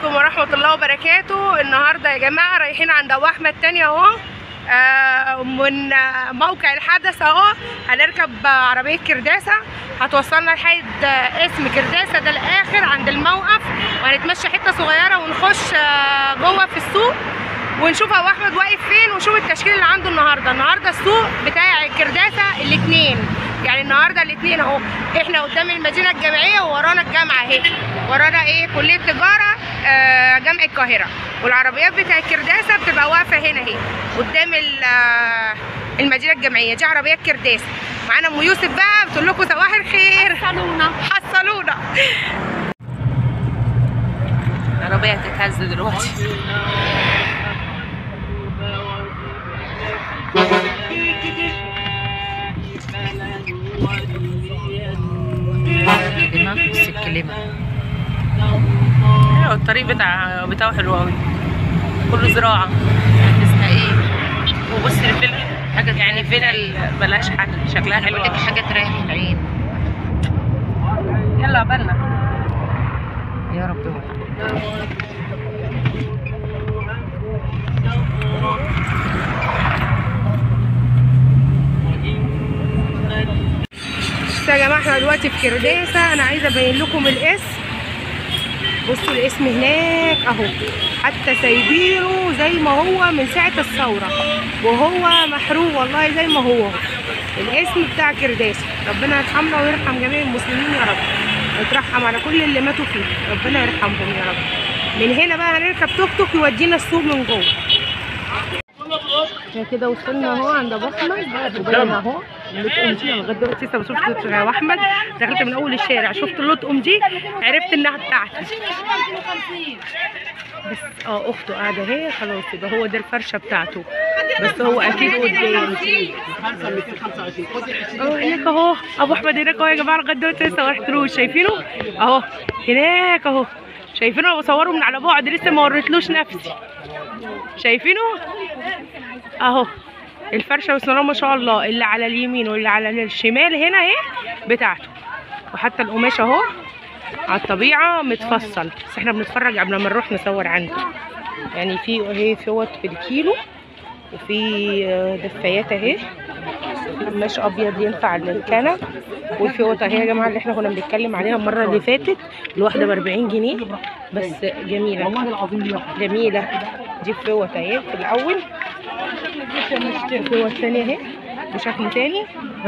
عليكم ورحمة الله وبركاته النهاردة يا جماعة رايحين عند أبو أحمد تاني أهو آه، من آه، موقع الحدث أهو هنركب عربية كرداسة هتوصلنا لحد آه، اسم كرداسة ده الآخر عند الموقف وهنتمشى حتة صغيرة ونخش آه، جوه في السوق ونشوف ابو احمد واقف فين ونشوف التشكيل اللي عنده النهارده النهارده السوق بتاع الكرداسه الاثنين يعني النهارده الاثنين اهو احنا قدام المدينه الجامعيه وورانا الجامعه اهي ورانا ايه كليه تجاره آه جامعه القاهره والعربيات بتاع الكرداسه بتبقى واقفه هنا اهي قدام ال- آه، المدينه الجامعيه دي عربيات كرداسه معانا ام يوسف بقى بتقول لكم صباح الخير حصلونا حصلونا العربيه هتتهز دلوقتي كلمة بس الكلمة ايوه الطريق بتاع بتاعه حلو قوي كله زراعه اسمها ايه؟ وبص الفيلا حاجه يعني فيلا ال- ملهاش حل شكلها حلو بقول لك أوي. حاجة تريح العين يلا عبالنا يا رب بصوا يا جماعه احنا دلوقتي في كرداسه انا عايزه ابين لكم الاسم بصوا الاسم هناك اهو حتى سايبينه زي ما هو من ساعه الثوره وهو محروق والله زي ما هو الاسم بتاع كرداسه ربنا يرحمنا ويرحم جميع المسلمين يا رب ويترحم على كل اللي ماتوا فيه ربنا يرحمهم يا رب من هنا بقى هنركب توك توك يودينا السوق من جوه احنا كده وصلنا اهو عند ابو احمد وبقينا اهو اللوت ام دي أنا لغايه دلوقتي لسه ما شفتش ابو احمد دخلت من اول الشارع شفت اللوت ام دي عرفت انها بتاعتي بس اه اخته قاعده اهي خلاص يبقى هو ده الفرشه بتاعته بس هو اكيد قدام اه هناك اهو ابو احمد هناك اهو يا جماعه لغايه دلوقتي لسه ما رحتلوش شايفينه اهو هناك اهو شايفينه انا بصوره من على بعد لسه ما وريتلوش نفسي شايفينه اهو الفرشه بسم الله ما شاء الله اللي على اليمين واللي على الشمال هنا اهي بتاعته وحتى القماش اهو على الطبيعه متفصل بس احنا بنتفرج قبل ما نروح نصور عنده يعني في اهي فوط بالكيلو وفي آه، دفايات اهي قماش ابيض ينفع للكنب والفوط اهي يا جماعه اللي احنا كنا بنتكلم عليها المره اللي فاتت الواحده ب 40 جنيه بس جميله والله العظيم جميله دي فوط اهي في الاول الفوط الثانيه اهي بشكل تاني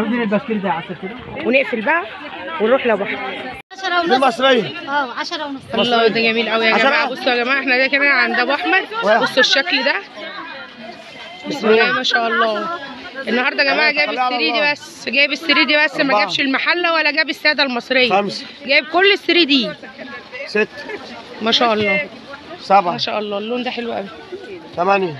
ونقفل بقى ونروح لبحر عشرة دي ونص مصرية اه عشرة ونص الله ده جميل قوي يا عشرة. جماعه بصوا يا جماعه احنا ده كده عند ابو احمد بصوا الشكل ده بسم الله ما شاء الله النهارده يا جماعه جايب الثري دي بس جايب الثري دي بس ما أربعة. جابش المحله ولا جاب الساده المصريه خمسة جايب كل الثري دي ست ما شاء الله ما سبعة شاء الله اللون ده حلو قوي ثمانية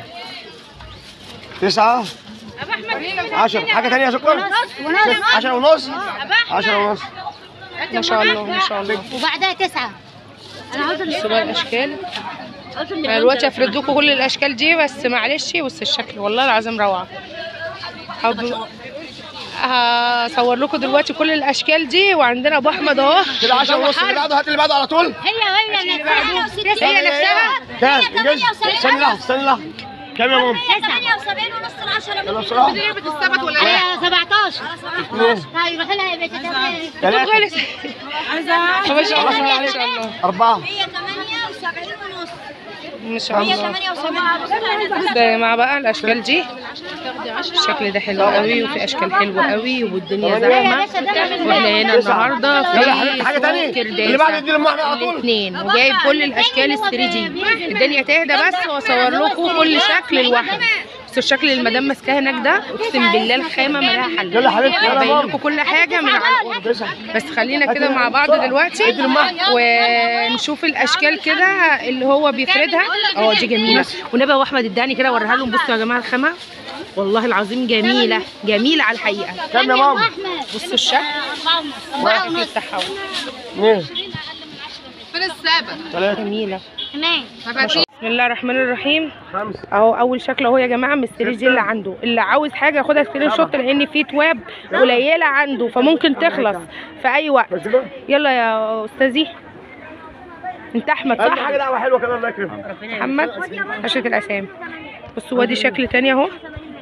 تسعة عشرة حاجة تانية يا سكر ونص عشرة ونص عشرة ونص ما شاء الله ما شاء الله وبعدها تسعة انا عاوزة بصوا بقى الاشكال انا دلوقتي هفرد لكم كل الاشكال دي بس معلش بص الشكل والله العظيم روعه حب... هصور لكم دلوقتي كل الاشكال دي وعندنا ابو احمد اهو كده عشرة ونص اللي بعده هات اللي بعده على طول هي هي نفسها هي نفسها كام انجز استني لحظة استني لحظة كام يا ماما 78 ونص العشرة يلا بسرعة بتستبت ولا هي 17 اثنين طيب روح لها يا بنت تاخدي ثلاثة غلط ما شاء الله ما شاء الله أربعة هي 78 ونص ما شاء هي الله 78 ده يا جماعه بقى الاشكال دي الشكل ده حلو قوي وفي اشكال حلوه قوي والدنيا زحمه واحنا هنا النهارده في يلا حاجة- حاجة تانية سوق اللي بعد كرداسة دي لأم أحمد على طول الاثنين وجايب كل الاشكال الثري دي الدنيا تهدى بس واصور لكم كل شكل لوحده بس الشكل اللي المدام ماسكاه هناك ده اقسم بالله الخامه مالها حل يلا حبيبتي، يلا هبين ماما. لكم كل حاجه من على القرب بس خلينا كده مع بعض دلوقتي ادي لأم ونشوف الاشكال كده اللي هو بيفردها اه دي جميله ونبقى واحمد اداني كده اوريها لهم بصوا يا جماعه الخامه والله العظيم جميله جميله على الحقيقه كام يا ماما بصوا الشكل الشكل بتاعها اثنين فين السابع ثلاثة جميله تمام بسم الله الرحمن الرحيم خمسة اهو اول شكل اهو يا جماعه من السرير دي اللي عنده اللي عاوز حاجه ياخدها سكرين شوت لان في تواب قليله عنده فممكن تخلص في اي وقت كده يلا يا استاذي انت احمد اهم صح حاجه دعوه حلوه كمان الله يكرمك محمد عشرة الاسامي بصوا وادي شكل تاني اهو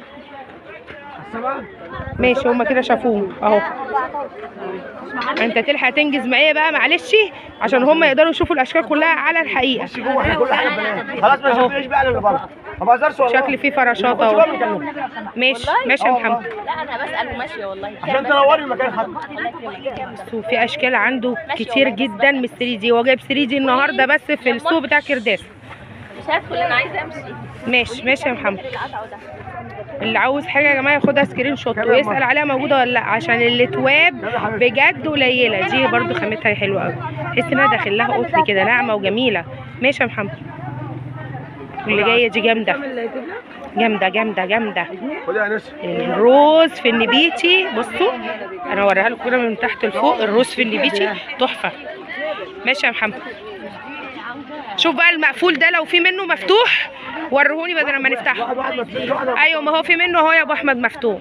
سبعه ماشي هما كده شافوه اهو انت تلحق تنجز معايا بقى معلش عشان هما يقدروا يشوفوا الاشكال كلها على الحقيقه بصي جوه احنا كل حاجه ببلاش خلاص ما شفناش بقى اللي بره ما بهزرش والله شكل فيه فراشات بصي بقى اهو بنكلمك. ماشي ماشي يا محمد لا انا بسال وماشيه والله عشان تنوري المكان حتى بصوا في اشكال عنده كتير جدا من 3 دي هو جايب 3 دي النهارده بس في السوق بتاع كرداس مش هدخل انا عايزه امشي ماشي ماشي يا محمد اللي عاوز حاجه يا جماعه ياخدها سكرين شوت ويسال عليها موجوده ولا لا عشان اللي تواب بجد قليله دي برضو خامتها حلوه قوي تحس انها داخل لها قطن كده ناعمه وجميله ماشي يا محمد واللي جايه دي جامده جامده جامده جامده خدي يا انس الروز في النبيتي بصوا انا اوريها لكم كده من تحت لفوق الروز في النبيتي تحفه ماشي يا محمد شوف بقى المقفول ده لو في منه مفتوح ورهوني بدل ما نفتحه واحد واحد مفتوح واحد ايوه ما هو في منه اهو يا ابو احمد مفتوح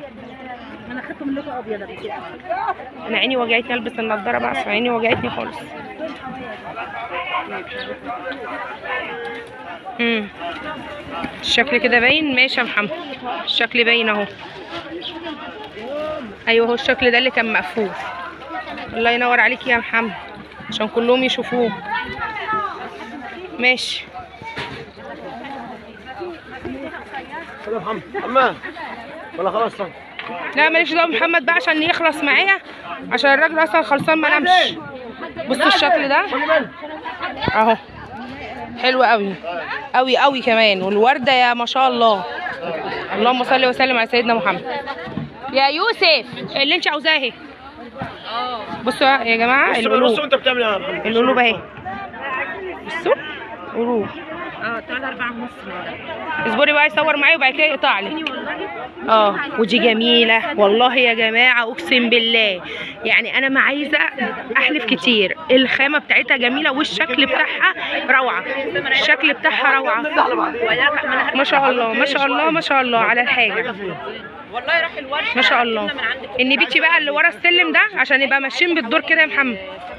انا عيني وجعتني البس النضاره بقى عشان عيني وجعتني خالص امم الشكل كده باين ماشي يا محمد الشكل باين اهو ايوه هو الشكل ده اللي كان مقفول الله ينور عليك يا محمد عشان كلهم يشوفوه ماشي خد يا محمد محمد ولا خلاص طب لا ماليش دعوه محمد بقى عشان يخلص معايا عشان الراجل اصلا خلصان ما نامش بصوا الشكل ده خدي بالك اهو حلو قوي قوي قوي كمان والورده يا ما شاء الله اللهم صل وسلم على سيدنا محمد يا يوسف اللي انت عاوزاه اهي بصوا يا جماعه بص بص القلوب وانت بتعمل ايه يا محمد القلوب اهي بصوا قلوب اه تعالى أربعة ونص اصبري بقى يصور معايا وبعد كده يقطع لك اه ودي جميله والله يا جماعه اقسم بالله يعني انا ما عايزه احلف كتير الخامه بتاعتها جميله والشكل بتاعها روعه الشكل بتاعها روعه ما شاء الله ما شاء الله ما شاء الله على الحاجه والله راح الورشة ما شاء الله النبيتي بقى اللي ورا السلم ده عشان يبقى ماشيين بالدور كده يا محمد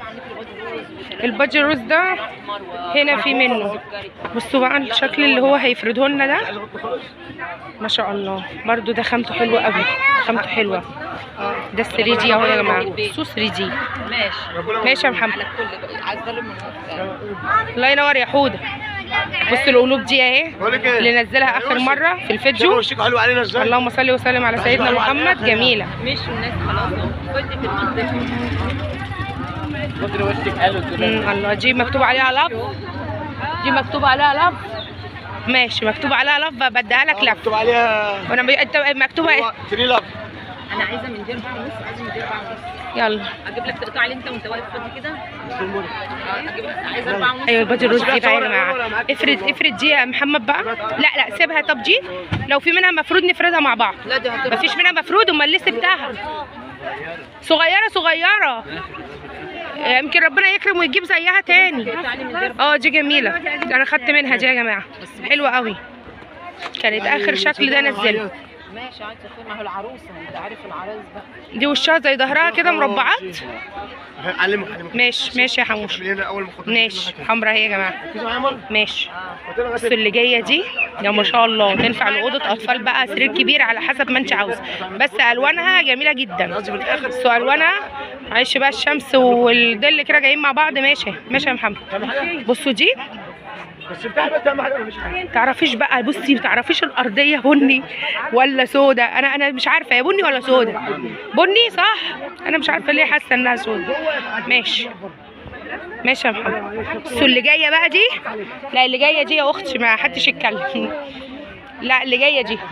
البادج الروز ده هنا في منه بصوا بقى الشكل اللي هو هيفرده لنا ده ما شاء الله برضو ده خامته حلوه قوي خامته حلوه ده 3 دي اهو يا جماعه بصوا 3 دي ماشي ماشي يا محمد كل عايز ظلم من الله ينور يا حوده بصوا القلوب دي اهي بقول لك ايه اللي نزلها اخر مره في شوفوا الفيديو وشكوا حلو علينا ازاي اللهم صل وسلم على سيدنا محمد جميله مشوا الناس خلاص اهو كنت في المنطقة خد وشك حلو مم، الله دي مكتوب عليها لف دي مكتوب عليها لف ماشي مكتوب عليها لف بديها لك لف مكتوب عليها وانا بي... انت مكتوبه ايه تري لاف انا عايزه من دي اربعة ونص عايزه من دي اربعة ونص يلا اجيب لك تقطع لي انت وانت واقف فاضي كده اه اجيب لك عايزه اربعة ونص ايوه البادج الروز دي بقى يا صورة- جماعه صورة معاك افرد صورة. افرد دي يا محمد بقى لا لا سيبها طب دي لو في منها مفروض نفردها مع بعض لا دي هتبقى مفيش منها مفروض امال اللي سبتها صغيره صغيره يمكن ربنا يكرم ويجيب زيها تاني تعالي من دي اربعة اه دي جميله انا خدت منها دي يا جماعه حلوه قوي كانت اخر شكل ده نزله ماشي عايزه اخد ما هو العروسه انت عارف العرايس بقى دي وشها زي ظهرها كده مربعات علمك علمك ماشي ماشي يا حموش خلينا اول ما خد ماشي حمرا اهي يا جماعه كده معايا مره ماشي قلت لها بس اللي جايه دي يا ما شاء الله تنفع لاوضه اطفال بقى سرير كبير على حسب ما انت عاوزه بس الوانها جميله جدا قصدي في الاخر بس الوانها معلش بقى الشمس والظل كده جايين مع بعض ماشي ماشي يا محمد بصوا دي بس بتاع بس اهم حاجه مفيش حاجه تعرفيش بقى بصي تعرفيش الارضيه بني ولا سودا انا انا مش عارفه هي بني ولا سودا بني صح انا مش عارفه ليه حاسه انها سودا ماشي ماشي يا محمد بصوا اللي جايه بقى دي لا اللي جايه دي يا اختي ما حدش يتكلم لا اللي جايه دي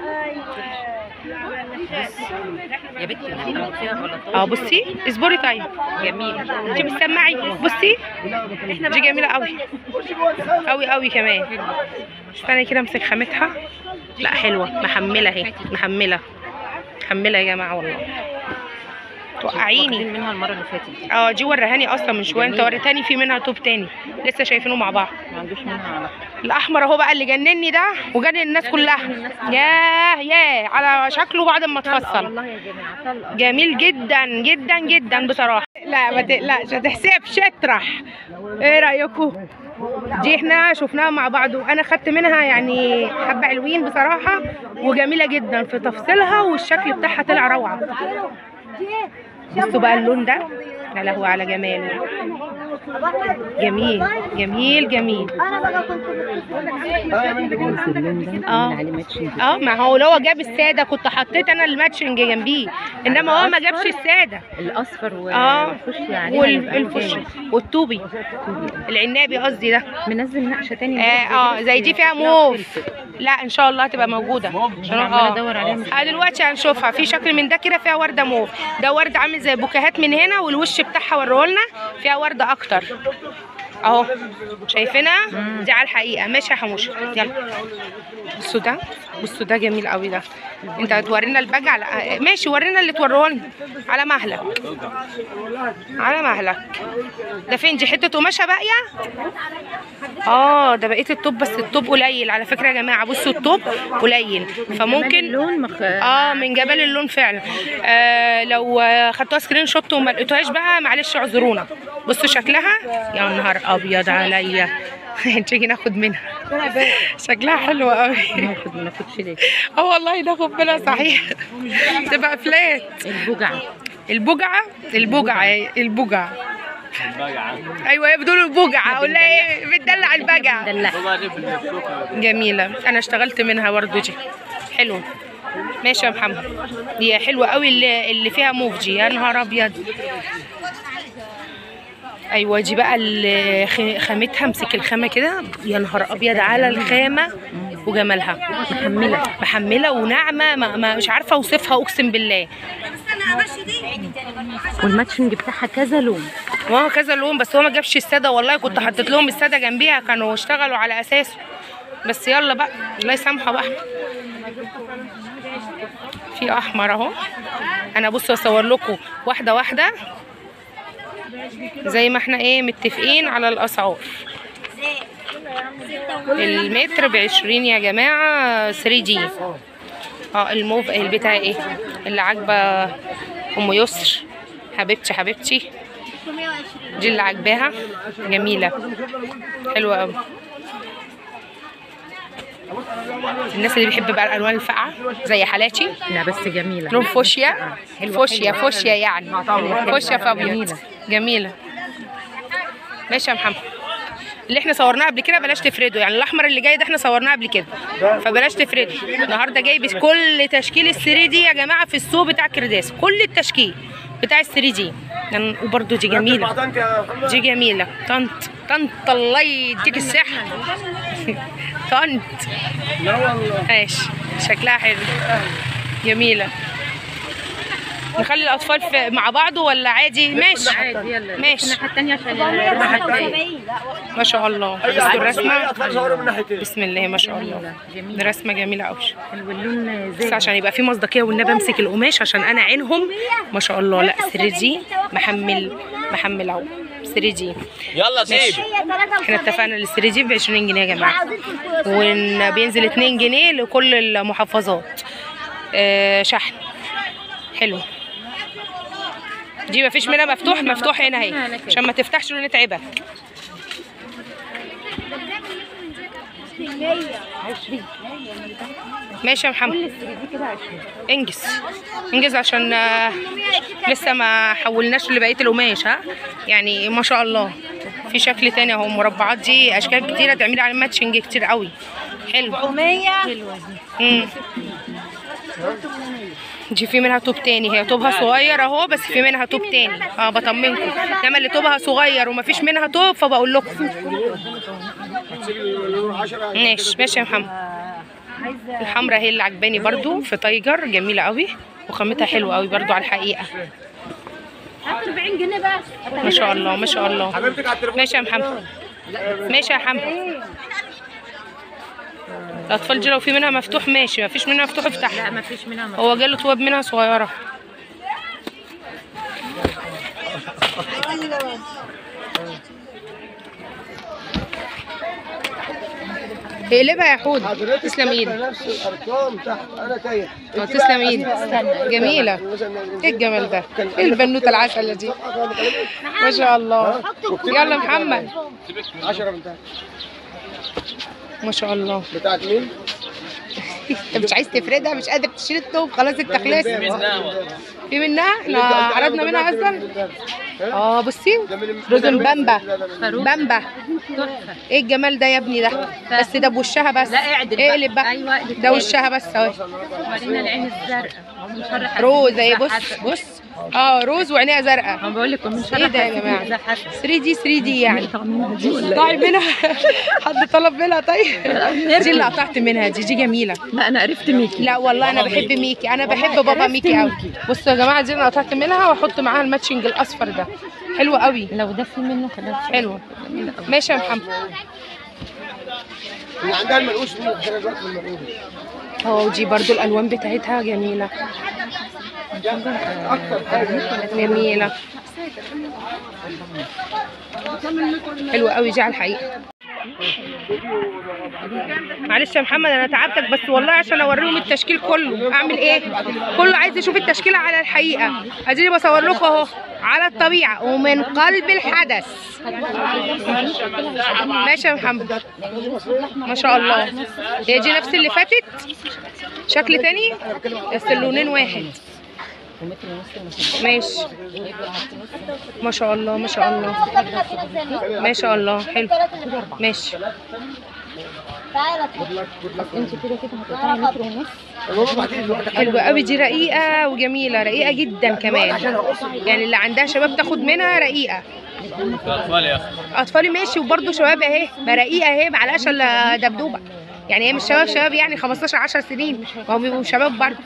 يا بنتي احنا فيها غلطات اه بصي اصبري طيب جميل انت بتسمعي بصي دي جميله قوي قوي قوي كمان استني كده امسك خامتها لا حلوه محمله اهي محمله محمله يا جماعه والله توقعيني واخدين منها المره اللي فاتت اه دي ورهاني اصلا من شويه انت وريتني في منها توب تاني لسه شايفينه مع بعض ما عندوش منها على الاحمر اهو بقى اللي جنني ده وجنن الناس كلها ياه ياه على شكله بعد ما اتفصل والله يا جماعه طلقه جميل جدا جدا جدا بصراحه لا ما تقلقش ما تحسبش اطرح ايه رايكم دي احنا شفناها مع بعض وانا خدت منها يعني حبه حلوين بصراحه وجميله جدا في تفصيلها والشكل بتاعها طلع روعه بصوا بقى اللون ده يا لهوي على جماله جميل جميل جميل اللون ده اه. عليه ماتشنج اه ما هو لو جاب الساده كنت حطيت انا الماتشنج جنبيه انما هو ما جابش الساده الاصفر اه والفوشيا عليه هيبقى والفش جامد. والطوبي العنابي قصدي ده منزل نقشه تاني اه اه زي دي فيها موف لا ان شاء الله هتبقى موجوده عشان عمالة أدور عليها مش اه دلوقتي هنشوفها في شكل من ده كده فيها ورده موف ده ورد عامل زي بوكيهات من هنا والوش بتاعها وريهولنا فيها ورده اكتر اهو شايفينها دي على الحقيقه ماشي يا حموشه يلا بصوا ده بصوا ده جميل قوي ده انت هتورينا الباج على ماشي ورينا اللي توريهولنا على مهلك على مهلك ده فين دي حته قماشه باقيه اه ده بقيه الطوب بس الطوب قليل على فكره يا جماعه بصوا الطوب قليل فممكن اللون مخ... اه من جبل اللون فعلا آه لو آه، خدتوها سكرين شوت وما لقيتوهاش بقى معلش اعذرونا بصوا شكلها يا نهار ابيض عليا تيجي ناخد منها شكلها حلو قوي ناخد ما ناخدش ليه اه والله ناخد منها صحيح تبقى فلات البجعه البجعه البجعه البجعه ايوه هي بتقول البجعه اقول لها ايه بتدلع البجعه دلع جميلة أنا اشتغلت منها برضه دي حلوة ماشي يا محمد دي حلوة قوي اللي, اللي فيها موف دي يا نهار أبيض أيوة دي بقى اللي خ- خامتها امسك الخامة كده يا نهار أبيض على الخامة وجمالها محملة محملة وناعمة ما ما مش عارفة أوصفها أقسم بالله والماتشنج بتاعها كذا لون وهو كذا لون بس هو ما جابش السادة والله كنت حطيت لهم السادة جنبيها كانوا اشتغلوا على أساسه بس يلا بقى الله يسامحه بقى في احمر اهو انا بصوا اصور لكم واحده واحده زي ما احنا ايه متفقين على الاسعار المتر بعشرين يا جماعه 3 دي اه الموف البتاع ايه اللي عاجبه ام يسر حبيبتي حبيبتي دي اللي عاجباها جميله حلوه قوي الناس اللي بيحب بقى الالوان الفاقعه زي حالاتي لا بس جميله لون فوشيا فوشيا فوشيا يعني فوشيا في ابيض جميلة. جميله ماشي يا محمد اللي احنا صورناه قبل كده بلاش تفرده يعني الاحمر اللي جاي ده احنا صورناه قبل كده فبلاش تفرده النهارده جايب كل تشكيل ال 3 دي يا جماعه في السوق بتاع كرداس كل التشكيل بتاع ال 3 دي يعني وبرده دي جميله دي جميله طنط طنط الله يديك الصحه طنط ماشي شكلها حلو جميلة نخلي الأطفال في مع بعض ولا عادي ماشي عادي يلا ماشي. الناحيه الثانيه عشان الراحه الجايه ما شاء الله بصوا الرسمة اطفال صوروا من ناحيتين بسم الله ما شاء الله جميله دي رسمة جميلة قوي حلو اللون بس زي عشان يبقى في مصداقية والنبي امسك القماش عشان انا عينهم ما شاء الله لا 3 دي محمل محمل اهو 3 دي يلا سيب احنا اتفقنا ال 3 دي ب 20 جنيه يا جماعة وان بينزل 2 جنيه لكل المحافظات آه شحن حلو دي ما فيش منها مفتوح مفتوح هنا اهي عشان ما تفتحش ونتعبك ماشي يا محمد انجز انجز عشان آه، لسه ما حولناش لبقيه القماش ها يعني ما شاء الله في شكل تاني اهو مربعات دي اشكال كتيره تعملي على ماتشنج كتير قوي حلو امم دي في منها توب تاني هي توبها صغير اهو بس في منها توب تاني اه بطمنكم انما اللي توبها صغير ومفيش منها توب فبقول لكم ماشي ماشي يا محمد الحمراء هي اللي عجباني برضو في تايجر جميله قوي وخامتها حلوه قوي برضو على الحقيقه هات 40 جنيه بس ما شاء الله ما شاء الله حبيبتك على التليفون ماشي يا محمد ماشي يا محمد الاطفال دي لو في منها مفتوح ماشي ما فيش منها مفتوح لا افتحها ما فيش منها مفتوح. هو جاله تواب منها صغيره اقلبها يا حود حضرتك تسلم ايدك كاتبة نفس الارقام تحت انا تايه اه انت تسلم بقى ايدك أسماء. جميلة ايه الجمال ده ايه البنوتة العسلة دي ما شاء الله يلا محمد 10 بتاعت ما شاء الله بتاعت مين؟ انت مش عايز تفردها مش قادر تشيل الثوب خلاص انت خلصت في منها احنا عرضنا منها اصلا اه بصي رز بامبا بامبا ايه الجمال ده يا ابني ده بس ده بوشها بس لا اعدل بقى. اقلب بقى ايوه اقلب ده وشها بس اهو ورينا العين الزرقاء ومن شر حسد روز اهي إذا بص حسد. بص اه روز وعينيها زرقاء ما بقول لك ومن شر ايه ده يا حسد جماعه إذا حسد 3 دي 3 دي يعني طعمها دي ولا قطعي منها حد طلب منها طيب دي اللي قطعت منها دي دي جميله لا انا عرفت ميكي لا والله انا بحب ميكي انا بحب بابا ميكي قوي بصوا يا جماعه دي انا قطعت منها واحط معاها الماتشنج الاصفر ده حلو قوي لو ده في منه خلاص حلو ماشي يا محمد اللي عندها المنقوش دي احنا دلوقتي في المنقوش اه دي برضو الالوان بتاعتها جميله جميله حلوه قوي دي على الحقيقه معلش يا محمد انا تعبتك بس والله عشان اوريهم التشكيل كله اعمل ايه كله عايز يشوف التشكيله على الحقيقه اديني بصور لكم اهو على الطبيعه ومن قلب الحدث ماشي يا محمد ما شاء الله هي دي نفس اللي فاتت شكل تاني بس اللونين واحد ماشي ما شاء الله ما شاء الله ما شاء الله حلو ماشي انت كده كده هتقطعي متر ونص المهم بعدين الوقت حلوة قوي دي رقيقة وجميلة رقيقة جدا كمان يعني اللي عندها شباب تاخد منها رقيقة أطفالي ماشي وبرضه شباب أهي ما رقيقة أهي معلهاش إلا دبدوبة يعني هي مش شباب شباب يعني 15 10 سنين ما هم بيبقوا شباب برضه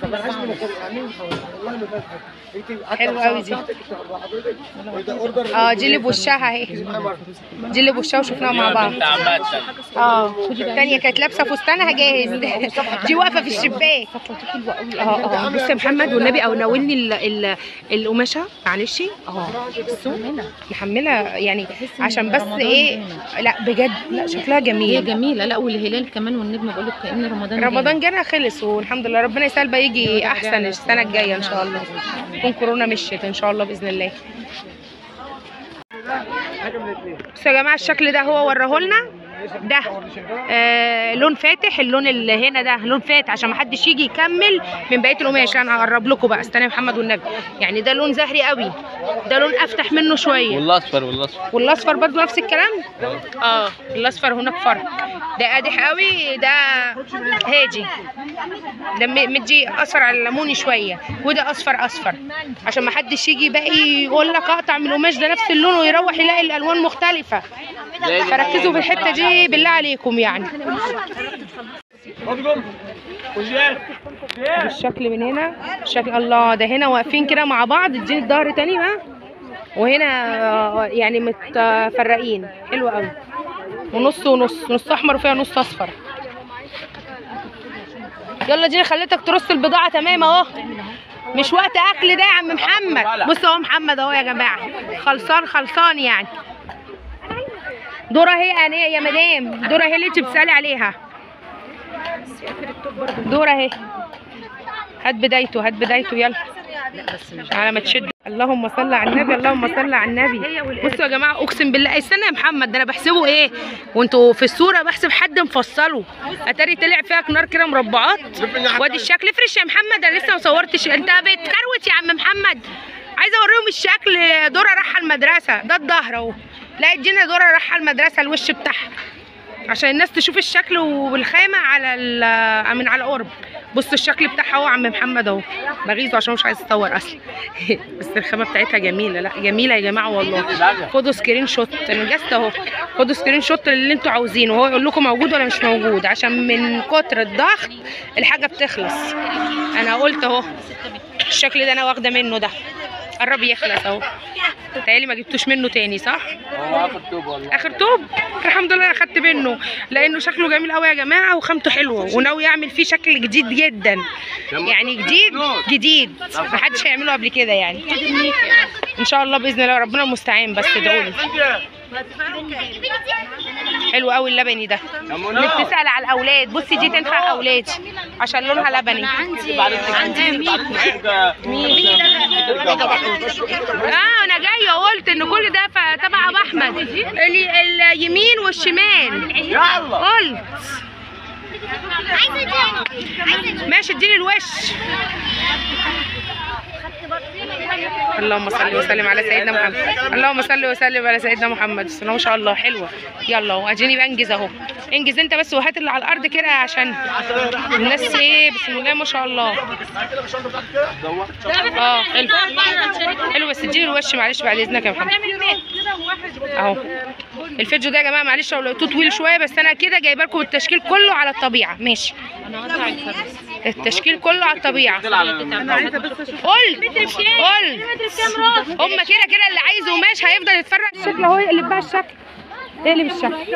حلوة قوي دي اه دي اللي بوشها اهي دي اللي بوشها وشفناها مع بعض اه الثانيه كانت لابسه فستانها جاهز دي واقفه في الشباك اه اه بص يا محمد والنبي او ناولني ال- ال- القماشه معلش اه بصوا محمله يعني عشان بس ايه لا بجد لا شكلها هي جميل جميله لا والهلال كمان والنجم بقول لك كان رمضان رمضان جانا خلص والحمد لله ربنا يسهل بقى يجي احسن السنه الجايه ان شاء الله تكون كورونا مشيت ان شاء الله باذن الله بصوا يا جماعه الشكل ده هو وراه لنا ده آه لون فاتح اللون اللي هنا ده لون فاتح عشان ما حدش يجي يكمل من بقيه القماش انا هقرب لكم بقى استنى يا محمد والنبي يعني ده لون زهري قوي ده لون افتح منه شويه والاصفر والاصفر والاصفر برضو نفس الكلام اه الاصفر هناك فرق ده قادح قوي ده هادي ده م- مدي اصفر على الليموني شويه وده اصفر اصفر عشان ما حدش يجي بقى يقول لك اقطع من القماش ده نفس اللون ويروح يلاقي الالوان مختلفه فركزوا في الحته دي بالله عليكم يعني الشكل من هنا الشكل الله ده هنا واقفين كده مع بعض اديني الظهر تاني بقى وهنا آه، يعني متفرقين حلو قوي ونص ونص نص احمر وفيها نص اصفر يلا دي خليتك ترص البضاعه تمام اهو مش وقت اكل ده يا عم محمد بص اهو محمد اهو يا جماعه خلصان خلصان يعني دورة هي انا يا مدام دورة هي اللي انت بتسالي عليها دورة اهي هات بدايته هات بدايته يلا على ما تشد اللهم صل على النبي اللهم صل على النبي بصوا يا جماعه اقسم بالله استنى يا محمد ده انا بحسبه ايه وانتوا في الصوره بحسب حد مفصله اتاري طلع فيها كنار كده مربعات وادي الشكل افرش يا محمد انا لسه ما صورتش انت بتكروت يا عم محمد عايزه اوريهم الشكل دوره رايحه المدرسه ده الظهر اهو لا ادينا دوره رايحه المدرسه الوش بتاعها عشان الناس تشوف الشكل والخامه على ال- من على قرب بصوا الشكل بتاعها اهو يا عم محمد اهو بغيظه عشان مش عايز اصور اصلا بس الخامه بتاعتها جميله لا جميله يا جماعه والله خدوا سكرين شوت انجزت اهو خدوا سكرين شوت اللي انتوا عاوزينه هو يقول لكم موجود ولا مش موجود عشان من كتر الضغط الحاجه بتخلص انا قلت اهو الشكل ده انا واخده منه ده قرب يخلص اهو تهيألي ما جبتوش منه تاني صح هو اخر توب والله اخر توب الحمد لله انا خدت منه لانه شكله جميل قوي يا جماعه وخامته حلوه وناوي يعمل فيه شكل جديد جدا يعني جديد جديد محدش هيعمله قبل كده يعني ان شاء الله باذن الله ربنا المستعان بس ادعوا لي حلو قوي اللبني ده اللي بتسال على الاولاد بصي دي تنفع اولادي عشان لونها لبني اه انا جايه قلت ان كل ده ف- تبع ابو احمد ال- اليمين والشمال قلت ماشي اديني الوش اللهم صل وسلم على سيدنا محمد اللهم صل وسلم على سيدنا محمد بسم الله ما شاء الله حلوه يلا واديني بنجز اهو انجز انت بس وهات اللي على الارض كده عشان الناس ايه بسم الله ما شاء الله اه حلو حلو بس اديني الوش معلش بعد اذنك يا محمد اهو الفيديو ده يا جماعه معلش لو لقيتوه طويل شويه بس انا كده جايبه لكم التشكيل كله على الطبيعه ماشي التشكيل كله على الطبيعه قلت قلت هما كده كده اللي عايزه قماش هيفضل يتفرج الشكل اهو يقلب بقى الشكل اقلب الشكل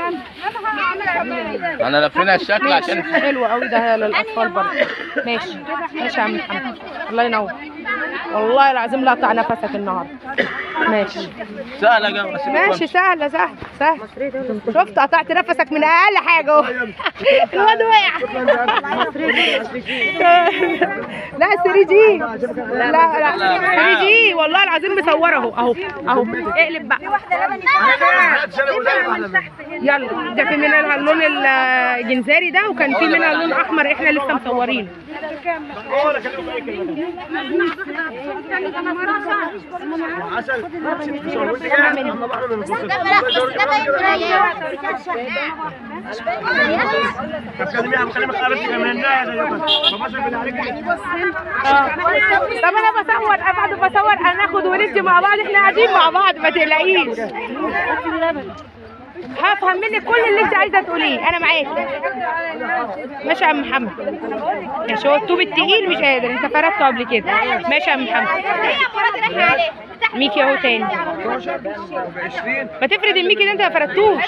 انا لفينا الشكل عشان حلو قوي ده للاطفال برضه ماشي ماشي يا عم محمد الله ينور والله العظيم لا اقطع نفسك النهارده ماشي سهله جدا ماشي سهلة سهلة سهلة شفت قطعت نفسك من أقل حاجة اهو الواد وقع لا 3 جي لا لا 3 جي والله العظيم مصورة اهو اهو اهو اقلب بقى يلا ده في منها اللون الجنزاري ده وكان في منها لون احمر احنا لسه مصورينه اه طب انا بصور بعد بصور هناخد وندي مع بعض احنا قاعدين مع بعض ما تقلقيش هفهم منك كل اللي انت عايزه تقوليه انا معاك ماشي يا عم محمد ماشي هو الطوب التقيل مش قادر انت فردته قبل كده ماشي يا عم محمد ميكي اهو تاني ما تفرد الميكي ده انت ما فردتوش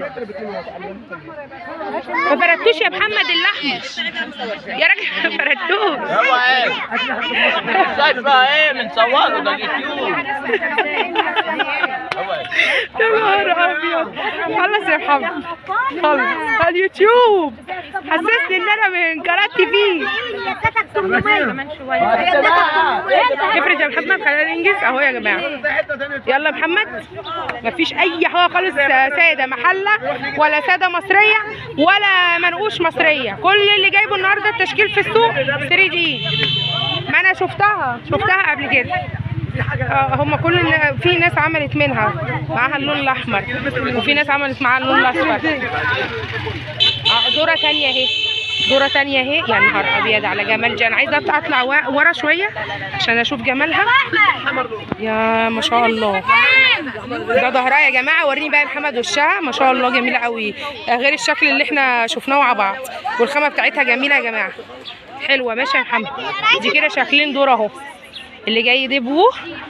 ما فردتوش يا محمد اللحم يا راجل ما فردتوش هو ايه شايفه ايه بنصوره ده اليوتيوب هو ايه يا نهار ابيض خلص يا محمد خلص على اليوتيوب حسسني ان انا من قناه تي في افرد يا محمد خلينا ننجز اهو يا جماعه يلا يا محمد مفيش اي حاجه خالص ساده محله ولا ساده مصريه ولا منقوش مصريه كل اللي جايبه النهارده التشكيل في السوق 3 دي ما انا شفتها شفتها قبل كده آه، هم كل النا- في ناس عملت منها معاها اللون الاحمر وفي ناس عملت معاها اللون الاصفر آه، دورة تانية اهي دورة تانية اهي يا نهار ابيض على جمال جان عايزة أطلع- اطلع وا- ورا شوية عشان اشوف جمالها يا ما شاء الله ده ظهرها يا جماعة وريني بقى يا محمد وشها ما شاء الله جميلة قوي غير الشكل اللي احنا شفناه مع بعض والخامة بتاعتها جميلة يا جماعة حلوة ماشي يا محمد دي كده شكلين دور اهو اللي جاي ده بوه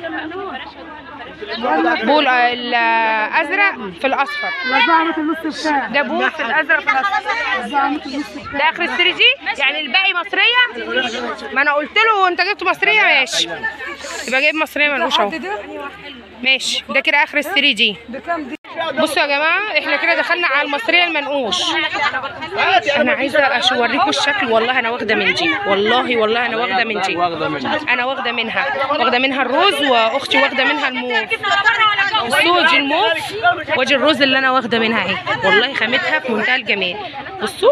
بوه ال- الازرق في الاصفر ده بوه في الازرق في الاصفر ده اخر السري دي يعني الباقي مصريه ما انا قلت له انت جبت مصريه ماشي يبقى جايب مصريه منقوش اهو ماشي ده كده اخر السري دي بصوا يا جماعه احنا كده دخلنا على المصريه المنقوش انا عايزه أش- اوريكم الشكل والله انا واخده من دي والله والله انا واخده من دي واخده منها انا واخده منها واخده منها الروز واختي واخده منها الموف بصوا دي الموف ودي الروز اللي انا واخده منها اهي والله خامتها في منتهى الجمال بصوا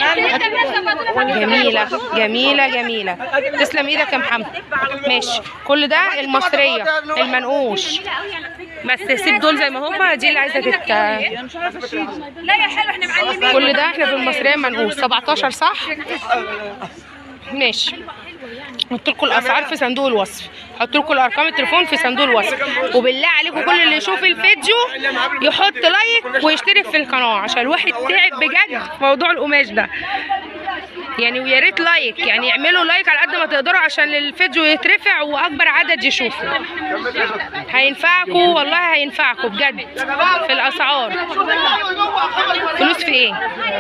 جميله جميله جميله تسلم ايدك يا محمد ماشي كل ده المصريه المنقوش بس سيب دول زي ما هما دي اللي عايزه تت لا يا حلو احنا معلمين كل ده احنا في المصريه منقوش 17 صح ماشي حط لكم الاسعار في صندوق الوصف حط لكم الارقام التليفون في صندوق الوصف وبالله عليكم كل اللي يشوف الفيديو يحط لايك ويشترك في القناه عشان الواحد تعب بجد في موضوع القماش ده يعني ويا ريت لايك يعني اعملوا لايك على قد ما تقدروا عشان الفيديو يترفع واكبر عدد يشوفه هينفعكم والله هينفعكم بجد في الاسعار فلوس في ايه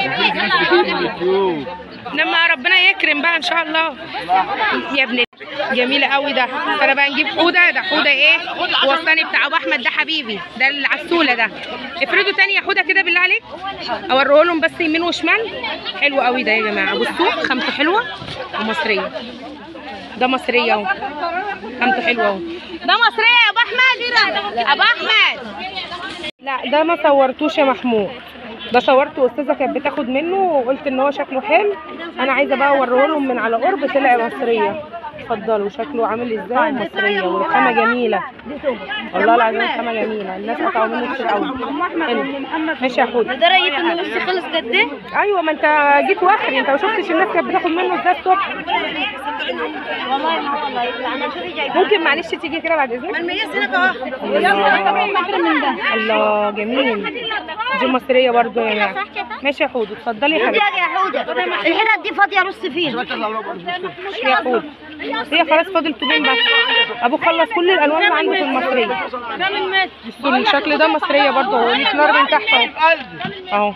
لما ربنا يكرم بقى ان شاء الله يا ابني جميلة قوي ده انا بقى نجيب حوده ده حوده ايه وصلني بتاع ابو احمد ده حبيبي ده العسوله ده افردوا تاني يا حوده كده بالله عليك اوريه لهم بس يمين وشمال حلو قوي ده يا جماعه بصوا خامته حلوه ومصريه ده مصريه اهو خامته حلوه اهو ده مصريه يا ابو احمد ابو احمد لا ده ما صورتوش يا محمود ده صورته استاذه كانت بتاخد منه وقلت ان هو شكله حلو انا عايزه بقى اوريه لهم من على قرب طلع مصريه اتفضلوا شكله عامل ازاي مصريه والخامه جميله والله العظيم الخامه جميله الناس قطعوا منه كتير قوي حلو ماشي يا حود لدرجة انه وشي خلص قد ايه؟ ايوه ما انت جيت واخري انت ما شفتش الناس كانت بتاخد منه ازاي الصبح والله ما والله انا شو جاي ممكن معلش تيجي كده بعد اذنك المية سنة اهو الله من ده الله جميل دي مصريه برضو يا جماعه ماشي يا حود اتفضلي يا حبيبتي يا حودة الحتت دي فاضية رص فين يا حود هي خلاص فاضل تبين بس ابو خلص كل الالوان اللي عنده في المصريه بصوا الشكل ده مصريه برضو هو ليه نار من تحت اهو اهو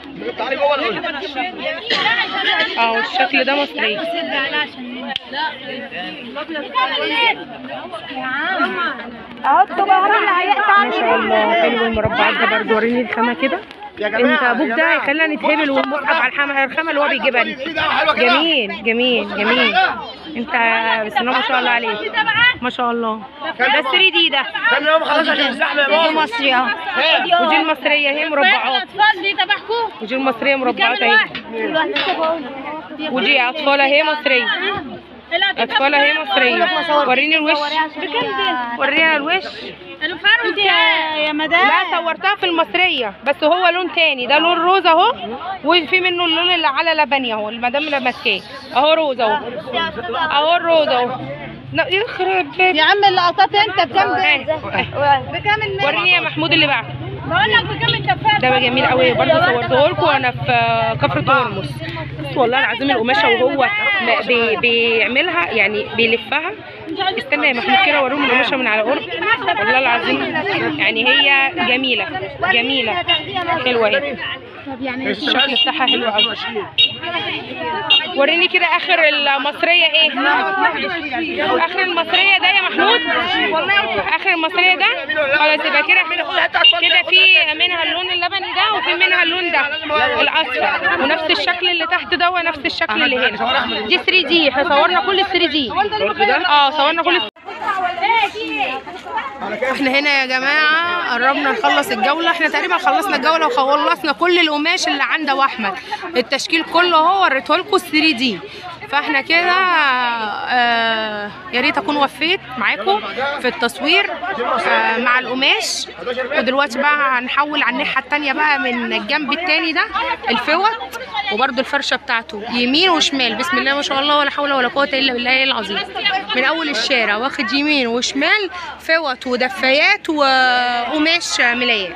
اهو الشكل ده مصريه اهو الطبق ما شاء الله حلو المربعات ده برضو وريني الخامه كده انت ابوك ده هيخلينا نتهبل ونصعب على الخامه الخامه اللي هو بيجيبها دي جميل جميل جميل انت بسم الله ما شاء الله عليك ما شاء الله ده 3 دي ده كم يوم خلاص عشان الزحمه يا دي مصري اهو ودي المصريه اهي مربعات الاطفال دي تبعكم ودي المصريه مربعات اهي ودي اطفال اهي مصريه اطفال اهي مصريه وريني الوش ورينا الوش الفرو دي يا مدام لا صورتها في المصريه بس هو لون تاني ده لون روز اهو وفي منه اللون اللي على لبني اهو المدام اللي ماسكاه اهو روز اهو اهو الروز اهو لا يخرب بيت يا عم اللقطات انت بكام اهي. بكام المتر وريني يا محمود اللي بعده بقول لك بكام التفاح ده بقى جميل قوي برضه صورته لكم وانا في كفر هرمز بس والله العظيم القماشه وهو م- بي بيعملها يعني بيلفها استنى يا محمود كده اوريهم القماشه من على قرب والله العظيم يعني هي جميله جميله حلوه اهي الشكل بتاعها حلو قوي وريني كده اخر المصريه ايه اخر المصريه ده يا محمود اخر المصريه ده خلاص يبقى كده كده في منها اللون اللبني ده وفي منها اللون ده الاصفر ونفس الشكل اللي تحت ده ونفس الشكل اللي هنا دي 3 دي احنا صورنا كل 3 دي اه صورنا كل احنا هنا يا جماعه قربنا نخلص الجوله احنا تقريبا خلصنا الجوله وخلصنا كل القماش اللي عند ابو احمد التشكيل كله اهو وريته لكم 3 دي فاحنا كده آه يا ريت اكون وفيت معاكم في التصوير آه مع القماش ودلوقتي بقى هنحول على الناحيه التانيه بقى من الجنب التاني ده الفوط وبرده الفرشه بتاعته يمين وشمال بسم الله ما شاء الله ولا حول ولا قوه الا بالله العظيم من اول الشارع واخد يمين وشمال فوط ودفايات وقماش ملايات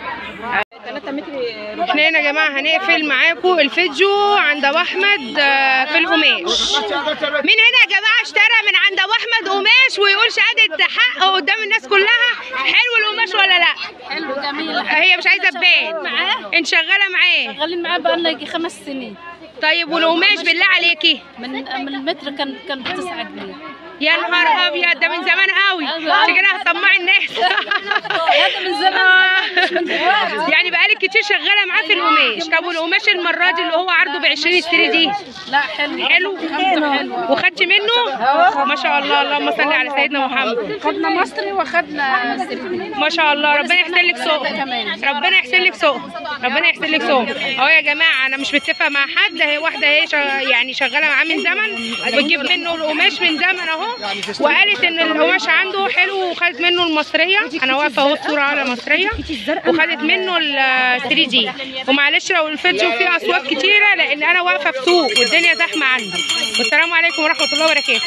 احنا هنا يا جماعه هنقفل معاكم الفيديو عند ابو احمد آه، في القماش مين هنا يا جماعه اشترى من عند ابو احمد قماش ويقول شهاده حق قدام الناس كلها حلو القماش ولا لا حلو جميل هي مش عايزه تبان معاه انت شغاله معاه شغالين معاه بقالنا يجي خمس سنين طيب والقماش بالله عليكي من من المتر كان كان بتسعة جنيه يا نهار ابيض ده من زمان قوي أيوة. عشان كده هتطمعي الناس هذا من زمان يعني بقالك كتير شغاله معاه في القماش طب والقماش المره دي اللي هو عرضه ب 20 اشتري دي لا حلو حلو وخدتي منه ما شاء الله اللهم صل على سيدنا محمد خدنا مصري واخدنا سريدي ما شاء الله ربنا يحسن لك سوق ربنا يحسن لك سوق ربنا يحسن لك سوق اهو يا جماعه انا مش متفقه مع حد هي واحده هي شا- يعني شغاله معاه من زمن بتجيب منه القماش من زمن اهو وقالت ان القماش عنده حلو وخدت منه المصريه انا واقفه اهو الصوره على مصريه وخدت منه ال 3 دي ومعلش لو الفيديو فيه اصوات كتيره لان انا واقفه في سوق والدنيا زحمه عندي والسلام عليكم ورحمه الله وبركاته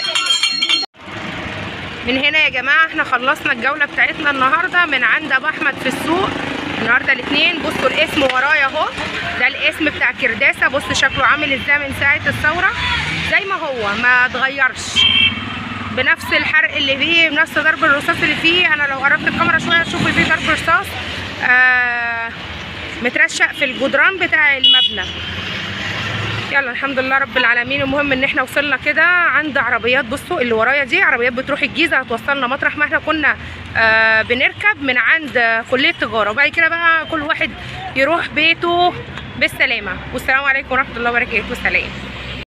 من هنا يا جماعه احنا خلصنا الجوله بتاعتنا النهارده من عند ابو احمد في السوق النهارده الاثنين بصوا الاسم ورايا اهو ده الاسم بتاع كرداسه بصوا شكله عامل ازاي من ساعه الثوره زي ما هو ما اتغيرش بنفس الحرق اللي فيه بنفس ضرب الرصاص اللي فيه انا لو قربت الكاميرا شويه هتشوفي فيه ضرب رصاص آه مترشق في الجدران بتاع المبنى يلا الحمد لله رب العالمين المهم ان احنا وصلنا كده عند عربيات بصوا اللي ورايا دي عربيات بتروح الجيزه هتوصلنا مطرح ما احنا كنا آه بنركب من عند آه، كليه تجاره وبعد كده بقى كل واحد يروح بيته بالسلامه والسلام عليكم ورحمه الله وبركاته سلام